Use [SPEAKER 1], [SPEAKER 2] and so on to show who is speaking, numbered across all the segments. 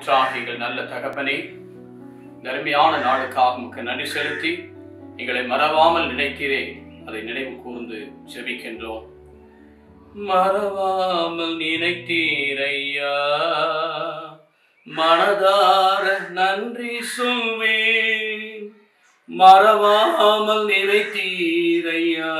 [SPEAKER 1] ஊற்றாக எங்கள் நல்ல தகப்பனே இந்த அருமையான நாளுக்காக உமக்கு நன்றி செலுத்தி எங்களை மறவாமல் நினைத்தீரே அதை நினைவு கூர்ந்து செபிக்கின்றோம் மறவாமல் நினைத்தீரையா மனதார நன்றி சொல்வேன் மறவாமல் நினைத்தீரையா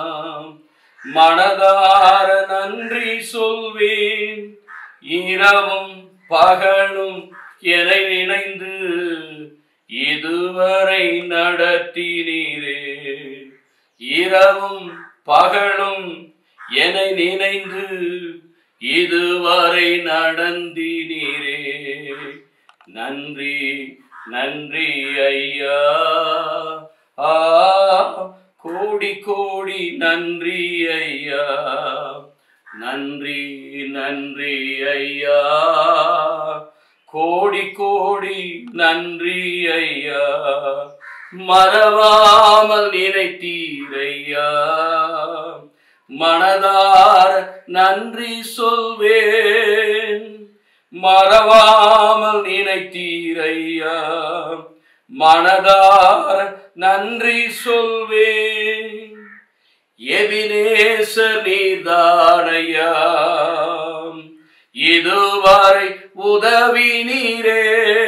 [SPEAKER 1] மனதார நன்றி சொல்வேன் இரவும் பகலும் எனை நினைந்து இதுவரை நடத்தினீரே இரவும் பகலும் என்னை நினைந்து இதுவரை நடந்தினீரே நன்றி நன்றி ஐயா ஆ கோடி கோடி நன்றி ஐயா நன்றி நன்றி ஐயா கோடி கோடி நன்றி ஐயா மறவாமல் நினைத்தீரையா மனதார நன்றி சொல்வேன் மறவாமல் நினைத்தீரையா மனதார நன்றி சொல்வேன் எபினேச நீதானையா இதுவரை உதவி நீரே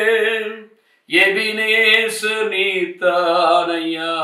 [SPEAKER 1] எபினேச நீதானையா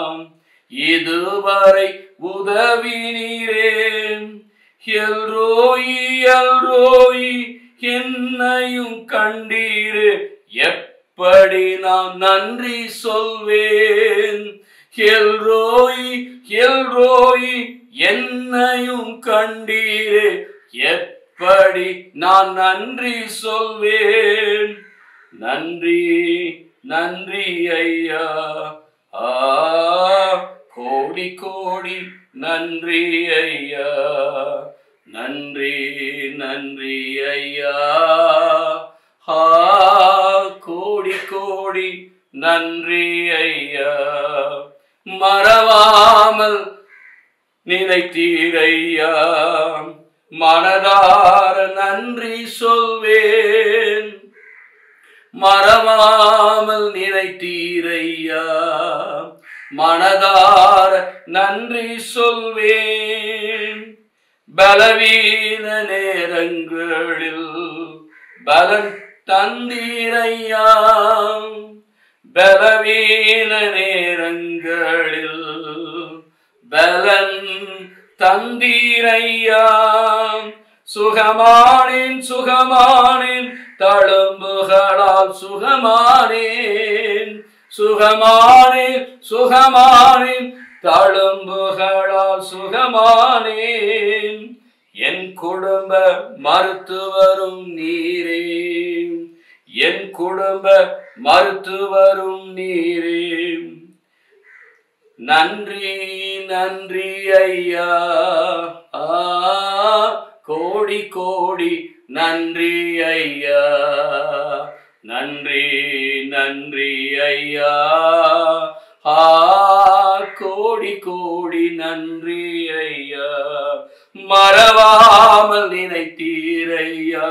[SPEAKER 1] இதுவரை உதவி நீரே எல்ரோயி எல்ரோயி என்னையும் கண்டீரே எப்படி நான் நன்றி சொல்வேன் எல்ரோயி எல்ரோயி என்னையும் கண்டீரே எப்படி நான் நன்றி சொல்வேன் நன்றி நன்றி ஐயா ஆ கோடி கோடி நன்றி ஐயா நன்றி நன்றி ஐயா ஆ கோடி கோடி நன்றி ஐயா மறவாமல் நினைத்தீரையா மனதார நன்றி சொல்வேன் மறவாமல் நினைத்தீரையா மனதார நன்றி சொல்வேன் பலவீன நேரங்களில் பலன் தந்தீரையா பலவீன நேரங்களில் பலன் தந்தீரையா சுகமானேன் சுகமானேன் தழும்புகளால் சுகமானேன் சுகமானேன் சுகமானேன் தழும்புகளால் சுகமானேன் என் குடும்ப மருத்துவரும் நீரே என் குடும்ப மருத்துவரும் நீரே நன்றி நன்றி ஐயா ஆ கோடி கோடி நன்றி ஐயா நன்றி நன்றி ஐயா ஆ கோடி கோடி நன்றி ஐயா மறவாமல் நினைத்தீரையா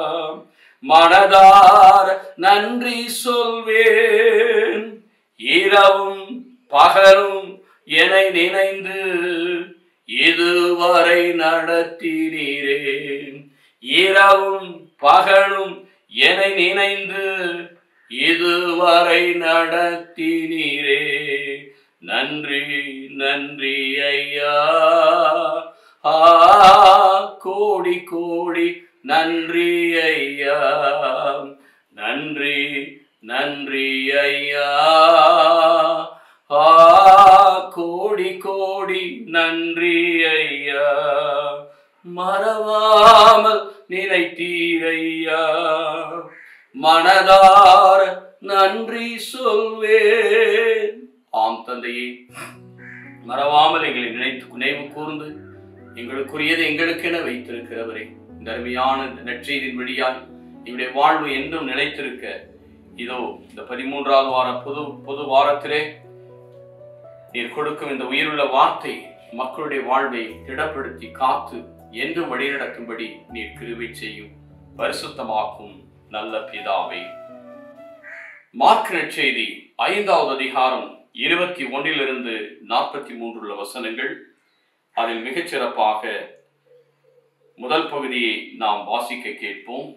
[SPEAKER 1] மனதார நன்றி சொல்வேன் இரவும் பகலும் என்னை நினைந்து இதுவரை நடத்தினீரே இரவும் பகலும் என்னை நினைந்து இதுவரை நடத்தினீரே நன்றி நன்றி ஐயா ஆ கோடி கோடி நன்றி ஐயா நன்றி நன்றி ஐயா ஆ கோடி கோடி நன்றி ஐயா மறவாமல் நினைத்தீரையா மனதார நன்றி சொல்வேன் ஆம் தந்தையே மறவாமல் எங்களை நினைத்து நினைவு கூர்ந்து எங்களுக்குரியது எங்களுக்கென வைத்திருக்கிறவரே இந்த அருமையான இந்த நற்செய்தியின் வழியாய் எங்களுடைய வாழ்வு என்றும் நிலைத்திருக்க இதோ இந்த பதிமூன்றாவது வார பொது பொது வாரத்திலே நீர் கொடுக்கும் இந்த உயிருள்ள வார்த்தை மக்களுடைய வாழ்வை திடப்படுத்தி காத்து என்றும் வழிநடக்கும்படி நீர் கிருபை செய்யும் பரிசுத்தமாக்கும் நல்ல பிதாவே மார்க் நற்செய்தி ஐந்தாவது அதிகாரம் இருபத்தி ஒன்றிலிருந்து நாற்பத்தி மூன்றுள்ள வசனங்கள் அதில் மிகச் சிறப்பாக முதல் பகுதியை நாம் வாசிக்க கேட்போம்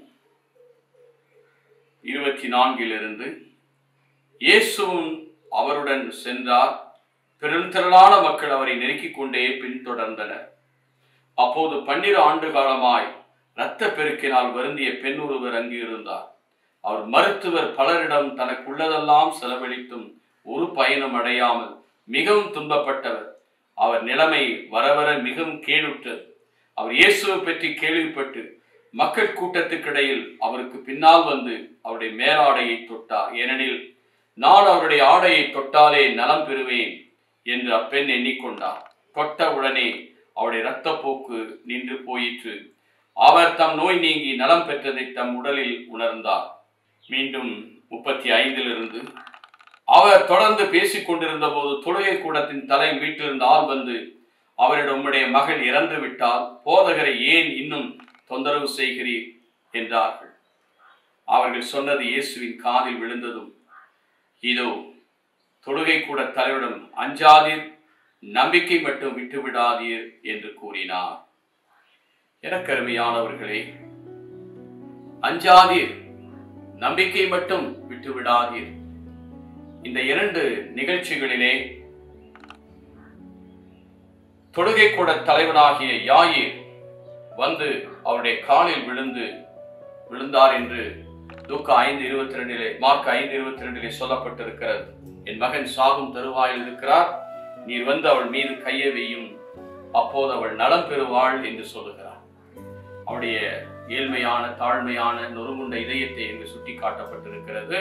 [SPEAKER 1] இருபத்தி நான்கிலிருந்து இயேசுவும் அவருடன் சென்றார் பெருந்திரளான மக்கள் அவரை நெருக்கிக் கொண்டே பின்தொடர்ந்தனர் அப்போது பன்னிரு ஆண்டு காலமாய் இரத்த பெருக்கினால் வருந்திய பெண் ஒருவர் அங்கு இருந்தார் அவர் மருத்துவர் பலரிடம் தனக்குள்ளதெல்லாம் செலவழித்தும் ஒரு பயனும் அடையாமல் மிகவும் துன்பப்பட்டவர் அவர் நிலைமை வர வர மிகவும் கேடுற்றது அவர் இயேசுவை பற்றி கேள்விப்பட்டு மக்கள் கூட்டத்துக்கிடையில் அவருக்கு பின்னால் வந்து அவருடைய மேலாடையை தொட்டார் ஏனெனில் நான் அவருடைய ஆடையை தொட்டாலே நலம் பெறுவேன் என்று அப்பெண் எண்ணிக்கொண்டார் தொட்ட உடனே அவருடைய இரத்தப்போக்கு நின்று போயிற்று அவர் தம் நோய் நீங்கி நலம் பெற்றதை தம் உடலில் உணர்ந்தார் மீண்டும் முப்பத்தி ஐந்திலிருந்து அவர் தொடர்ந்து பேசிக் கொண்டிருந்த போது தொழுகை கூடத்தின் தலை வீட்டிலிருந்து ஆள் வந்து அவரிடம் உம்முடைய மகள் இறந்து விட்டால் போதகரை ஏன் இன்னும் தொந்தரவு செய்கிறீர் என்றார்கள் அவர்கள் சொன்னது இயேசுவின் காதில் விழுந்ததும் இதோ தொழுகை கூட தலைவரிடம் அஞ்சாதீர் நம்பிக்கை மட்டும் விட்டு விடாதீர் என்று கூறினார் எனக்கருமையானவர்களே அஞ்சாதீர் நம்பிக்கை மட்டும் விட்டு விடாதீர் இந்த இரண்டு நிகழ்ச்சிகளிலே தொழுகை கூட தலைவனாகிய யாயிர் வந்து அவருடைய காலில் விழுந்து விழுந்தார் என்று லூக்கா ஐந்து இருபத்தி ரெண்டிலே மார்க் ஐந்து இருபத்தி ரெண்டிலே சொல்லப்பட்டிருக்கிறது என் மகன் சாகும் தருவாயில் இருக்கிறார் நீர் வந்து அவள் மீது கையை வையும் அப்போது அவள் நலம் பெறுவாள் என்று சொல்லுகிறார் அவருடைய ஏழ்மையான தாழ்மையான நொறுங்குண்ட இதயத்தை இங்கு சுட்டி காட்டப்பட்டிருக்கிறது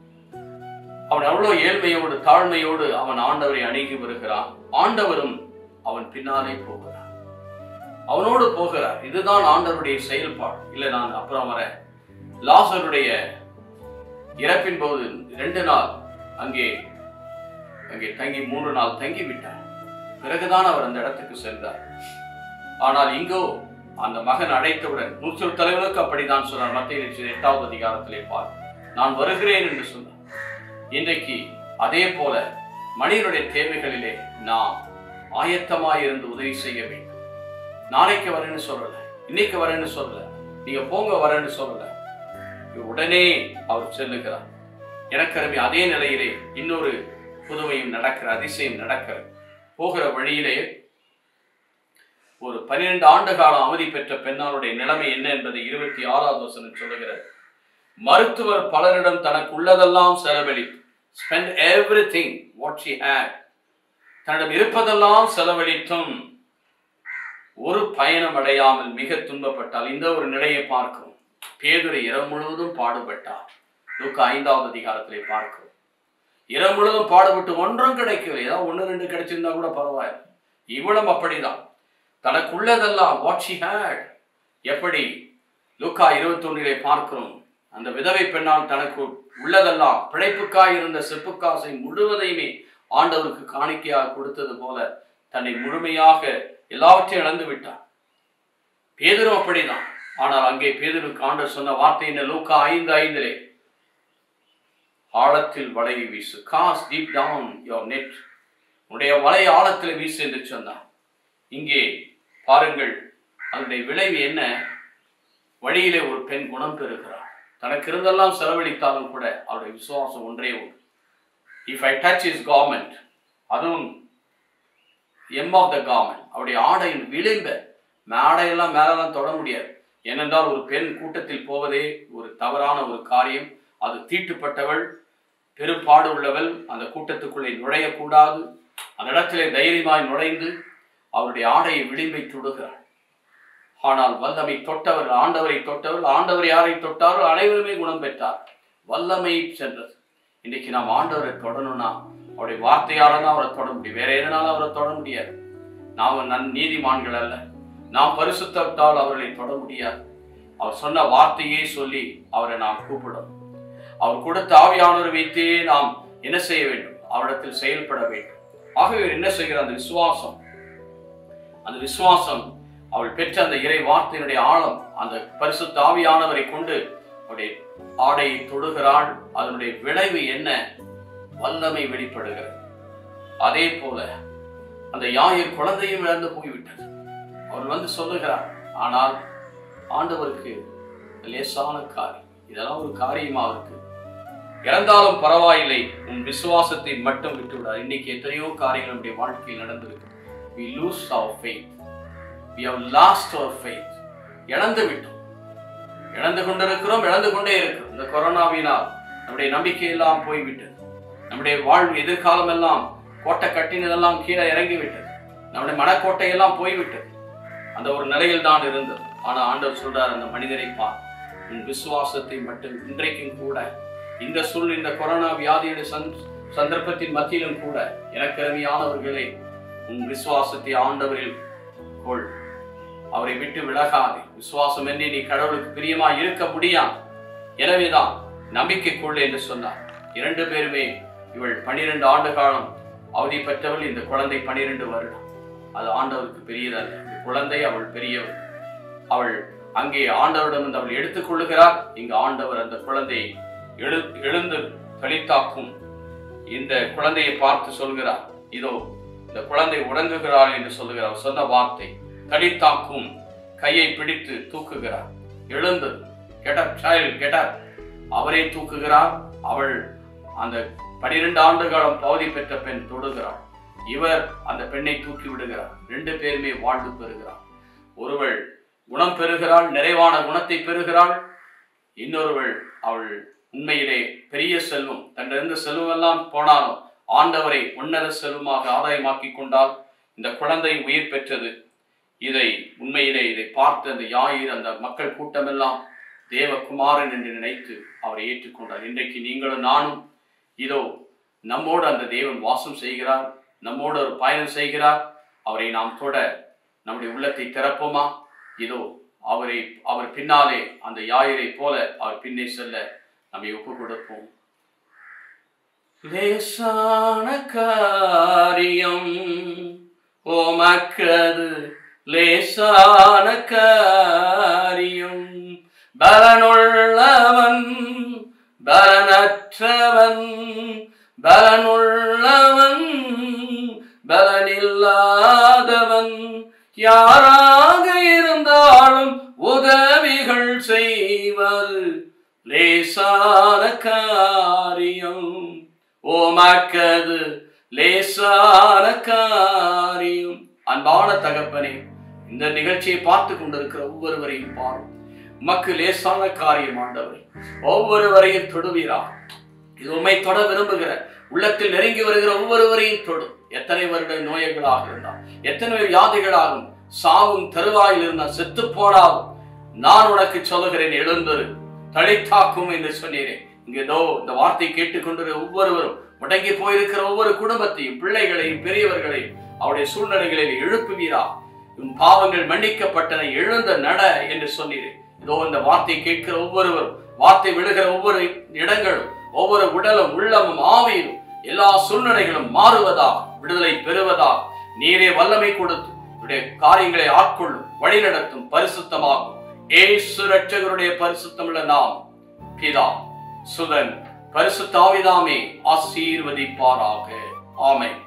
[SPEAKER 1] அவன் அவ்வளவு ஏழ்மையோடு தாழ்மையோடு அவன் ஆண்டவரை அணுகி வருகிறான் ஆண்டவரும் அவன் பின்னாலே போகிறார் அவனோடு போகிறார் இதுதான் ஆண்டவருடைய செயல்பாடு இல்லை நான் அப்புறம் வர லாசருடைய இறப்பின் போது ரெண்டு நாள் அங்கே அங்கே தங்கி மூன்று நாள் தங்கி விட்டார் பிறகுதான் அவர் அந்த இடத்துக்கு சென்றார் ஆனால் இங்கோ அந்த மகன் அழைத்தவுடன் நூற்று தலைவருக்கு அப்படிதான் சொன்னார் மத்திய எட்டாவது அதிகாரத்திலே பார் நான் வருகிறேன் என்று சொன்னார் இன்றைக்கு அதே போல மனிதனுடைய தேவைகளிலே நாம் ஆயத்தமாயிருந்து உதவி செய்ய வேண்டும் நாளைக்கு வரேன்னு சொல்லல இன்னைக்கு வரேன்னு சொல்லல நீங்க போங்க வரேன்னு சொல்லல உடனே அவர் செல்லுகிறார் எனக்கருமை அதே நிலையிலே இன்னொரு புதுமையும் நடக்கிற அதிசயம் நடக்கிற போகிற வழியிலே ஒரு பன்னிரண்டு ஆண்டு காலம் அவதி பெற்ற பெண்ணாளுடைய நிலைமை என்ன என்பதை இருபத்தி ஆறாவது வசனம் சொல்லுகிறது மருத்துவர் பலரிடம் தனக்கு உள்ளதெல்லாம் செலவழித்து spend everything what she had தன்னிடம் இருப்பதெல்லாம் செலவழித்தும் ஒரு பயணம் அடையாமல் மிக துன்பப்பட்டால் இந்த ஒரு நிலையை பார்க்கும் பேதுரை இரவு முழுவதும் பாடுபட்டார் லூக்கா ஐந்தாவது அதிகாரத்திலே பார்க்கிறோம் இரவு முழுவதும் பாடுபட்டு ஒன்றும் கிடைக்கவில்லை ஏதாவது ஒன்று ரெண்டு கிடைச்சிருந்தா கூட பரவாயில்லை இவ்வளவு அப்படிதான் தனக்குள்ளதெல்லாம் வாட் ஷி ஹேட் எப்படி லூக்கா இருபத்தொன்னிலே பார்க்கிறோம் அந்த விதவை பெண்ணால் தனக்கு உள்ளதெல்லாம் பிழைப்புக்காய் இருந்த செப்புக்காசை முழுவதையுமே ஆண்டவருக்கு காணிக்கையாக கொடுத்தது போல தன்னை முழுமையாக எல்லாவற்றையும் இழந்து விட்டார் பேதரும் அப்படிதான் ஆனால் அங்கே பேதருக்கு ஆண்டவர் சொன்ன வார்த்தை என்ன லூக்கா ஐந்து ஐந்திலே ஆழத்தில் வலையை வீசு cast deep down your net உடைய வலை ஆழத்தில் வீசு என்று சொன்னார் இங்கே பாருங்கள் அதனுடைய விளைவு என்ன வழியிலே ஒரு பெண் குணம் பெறுகிறார் தனக்கு இருந்தெல்லாம் செலவழித்தாலும் கூட அவருடைய விசுவாசம் ஒன்றே ஒன்று if I touch is government அதுவும் எம் ஆஃப் த கவர்மெண்ட் அவருடைய ஆடையின் விளிம்ப மேடையெல்லாம் மேலெல்லாம் தொட முடியாது ஏனென்றால் ஒரு பெண் கூட்டத்தில் போவதே ஒரு தவறான ஒரு காரியம் அது தீட்டுப்பட்டவள் பெரும்பாடு உள்ளவள் அந்த கூட்டத்துக்குள்ளே நுழையக்கூடாது அந்த இடத்திலே தைரியமாய் நுழைந்து அவருடைய ஆடையை விளிம்பை தொடுகிறார் ஆனால் வல்லமை தொட்டவர் ஆண்டவரை தொட்டவர் ஆண்டவர் யாரை தொட்டாரோ அனைவருமே குணம் பெற்றார் வல்லமை சென்றது இன்னைக்கு நாம் ஆண்டவரை தொடணும்னா அவருடைய வார்த்தையால தான் அவரை தொட முடியும் வேற எதனால அவரை தொட முடியாது நாம் நன் நீதிமான்கள் அல்ல நாம் பரிசுத்தால் அவர்களை தொட முடியாது அவர் சொன்ன வார்த்தையே சொல்லி அவரை நாம் கூப்பிடும் அவர் கொடுத்த ஆவியானவர் வைத்தே நாம் என்ன செய்ய வேண்டும் அவரிடத்தில் செயல்பட வேண்டும் ஆகவே இவர் என்ன செய்கிற அந்த விசுவாசம் அந்த விசுவாசம் அவள் பெற்ற அந்த இறை வார்த்தையினுடைய ஆழம் அந்த பரிசுத்த ஆவியானவரை கொண்டு அவருடைய ஆடையை தொடுகிறாள் அதனுடைய விளைவு என்ன வல்லமை வெளிப்படுகிறது அதே போல அந்த யாயிர் குழந்தையும் இழந்து போய்விட்டது அவர் வந்து சொல்லுகிறார் ஆனால் ஆண்டவருக்கு லேசான காரியம் இதெல்லாம் ஒரு காரியமா இருக்கு இறந்தாலும் பரவாயில்லை உன் விசுவாசத்தை மட்டும் விட்டு விடாது இன்னைக்கு எத்தனையோ காரியங்கள் நம்முடைய வாழ்க்கையில் நடந்திருக்கு we lose our faith we have lost our faith இழந்து விட்டோம் இழந்து கொண்டிருக்கிறோம் இழந்து கொண்டே இருக்கிறோம் இந்த கொரோனாவினால் நம்முடைய நம்பிக்கை எல்லாம் போய்விட்டது நம்முடைய வாழ்வு எதிர்காலம் எல்லாம் கோட்டை கட்டினதெல்லாம் கீழே இறங்கி விட்டது நம்முடைய மனக்கோட்டை எல்லாம் போய்விட்டது அந்த ஒரு நிலையில் தான் இருந்தது ஆனா ஆண்டவர் சொல்றார் அந்த மனிதரை பார் உன் விசுவாசத்தை மட்டும் இன்றைக்கும் கூட இந்த சூழ் இந்த கொரோனா வியாதியுடைய சந்- சந்தர்ப்பத்தின் மத்தியிலும் கூட எனக்கு அருமையானவர்களே உன் விசுவாசத்தை ஆண்டவரில் கொள் அவரை விட்டு விலகாதே விசுவாசம் என்று நீ கடவுளுக்கு பிரியமா இருக்க முடியாது எனவேதான் நம்பிக்கை கொள் என்று சொன்னார் இரண்டு பேருமே இவள் பனிரெண்டு ஆண்டு காலம் அவதி பெற்றவள் இந்த குழந்தை பனிரெண்டு வருடம் அது ஆண்டவருக்கு பெரியதல்ல இந்த குழந்தை அவள் பெரியவள் அவள் அங்கே ஆண்டவரிடம் வந்து அவள் எடுத்துக் கொள்ளுகிறார் இங்கு ஆண்டவர் அந்த குழந்தையை எழு எழுந்து தளித்தாக்கும் இந்த குழந்தையை பார்த்து சொல்கிறார் இதோ இந்த குழந்தை உறங்குகிறாள் என்று சொல்லுகிறார் சொன்ன வார்த்தை தடித்தாக்கும் கையை பிடித்து தூக்குகிறார் எழுந்து கெட்டப் சைல்ட் கெட்டப் அவரை தூக்குகிறார் அவள் அந்த பனிரெண்டு ஆண்டு காலம் பகுதி பெற்ற பெண் தொடுகிறாள் இவர் அந்த பெண்ணை தூக்கி விடுகிறார் ரெண்டு பேருமே வாழ்ந்து பெறுகிறார் ஒருவள் குணம் பெறுகிறாள் நிறைவான குணத்தை பெறுகிறாள் இன்னொருவள் அவள் உண்மையிலே பெரிய செல்வம் தன்னிருந்த செல்வம் எல்லாம் போனாலும் ஆண்டவரை உன்னத செல்வமாக ஆதாயமாக்கி கொண்டால் இந்த குழந்தை உயிர் பெற்றது இதை உண்மையிலே இதை பார்த்து அந்த யாயிர் அந்த மக்கள் கூட்டமெல்லாம் தேவகுமாரன் என்று நினைத்து அவரை ஏற்றுக்கொண்டார் இன்றைக்கு நீங்களும் நானும் இதோ நம்மோடு அந்த தேவன் வாசம் செய்கிறார் நம்மோடு ஒரு பயணம் செய்கிறார் அவரை நாம் தொட நம்முடைய உள்ளத்தை திறப்போமா இதோ அவரை அவர் பின்னாலே அந்த யாயிரை போல அவர் பின்னே செல்ல நம்மை ஒப்பு கொடுப்போம் லேசான காரியம் ஓமக்கது லேசான காரியம் பலனுள்ளவன் பலனற்றவன் பலனுள்ளவன் பலனில்லாதவன் யாராக இருந்தாலும் உதவிகள் செய்வது லேசான காரியம் ஓமக்கது லேசான காரியம் அன்பான தகப்பனே இந்த நிகழ்ச்சியை பார்த்து கொண்டிருக்கிற ஒவ்வொருவரையும் பாரும் உமக்கு லேசான காரியம் ஆண்டவரே ஒவ்வொருவரையும் தொடுவீரா இது உண்மை தொட விரும்புகிற உள்ளத்தில் நெருங்கி வருகிற ஒவ்வொருவரையும் தொடும் எத்தனை வருட நோய்களாக இருந்தால் எத்தனை வியாதிகளாகும் சாவும் தருவாயில் இருந்தால் செத்து போனாலும் நான் உனக்கு சொல்லுகிறேன் எழுந்தரு தழைத்தாக்கும் என்று சொன்னீரே இங்கே இதோ இந்த வார்த்தை கேட்டுக்கொண்டிருக்கிற ஒவ்வொருவரும் முடங்கி போயிருக்கிற ஒவ்வொரு குடும்பத்தையும் பிள்ளைகளையும் பெரியவர்களையும் அவருடைய சூழ்நிலைகளில் எழுப்புவீரா உன் பாவங்கள் மன்னிக்கப்பட்டன எழுந்த நட என்று சொன்னீரே இதோ இந்த வார்த்தை கேட்கிற ஒவ்வொருவரும் வார்த்தை விழுகிற ஒவ்வொரு இடங்களும் ஒவ்வொரு உடலும் உள்ளமும் ஆவியும் எல்லா சூழ்நிலைகளும் மாறுவதா விடுதலை பெறுவதா நீரே வல்லமை கொடுத்து உடைய காரியங்களை ஆட்கொள்ளும் வழிநடத்தும் பரிசுத்தமாகும் ஏசு ரட்சகருடைய பரிசுத்தமுள்ள நாம் பிதா சுதன் பரிசுத்தாவிதாமே ஆசீர்வதிப்பாராக ஆமென்